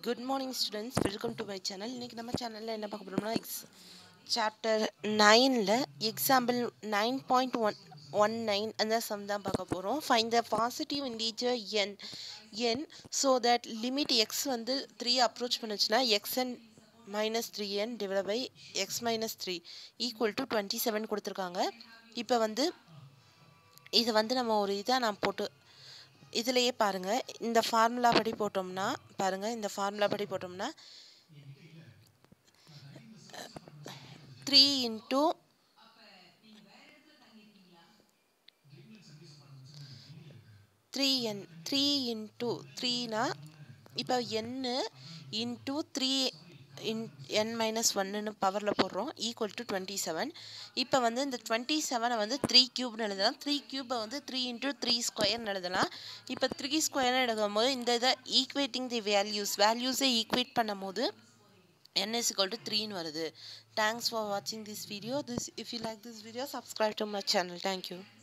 good morning students welcome to my channel இன்றைக்கி நம்ம சேனலில் என்ன பார்க்க போகிறோம்னா எக்ஸ் சாப்டர் நைனில் example nine point one one nine அந்த சம் தான் பார்க்க போகிறோம் find the positive integer n n so that limit x வந்து த்ரீ அப்ரோச் பண்ணுச்சுன்னா x n minus three n divide by x minus three equal to twenty seven கொடுத்துருக்காங்க இப்போ வந்து இது வந்து நம்ம ஒரு இதாக நான் போட்டு இதுலேயே பாருங்கள் இந்த ஃபார்முலா படி போட்டோம்னா பாருங்கள் இந்த ஃபார்முலா படி போட்டோம்னா three into three n three into த்ரீனா இப்போ n into three in n minus ஒன்னுன்னு பவரில் போடுறோம் ஈக்குவல் டு டுவெண்ட்டி செவன் இப்போ வந்து இந்த டுவெண்ட்டி செவனை வந்து த்ரீ க்யூப்னு எழுதலாம் த்ரீ க்யூப்பை வந்து த்ரீ இன்ட்டு த்ரீ ஸ்கொயர்னு எழுதலாம் இப்போ த்ரீ ஸ்கொயர்னு எழுதும் போது இந்த இதை ஈக்குவேட்டிங் தி வேல்யூஸ் வேல்யூஸை ஈக்குவேட் பண்ணும் போது n is equal to 3 ன்னு வருது தேங்க்ஸ் ஃபார் வாட்சிங் this video this if you like this video subscribe to my channel thank you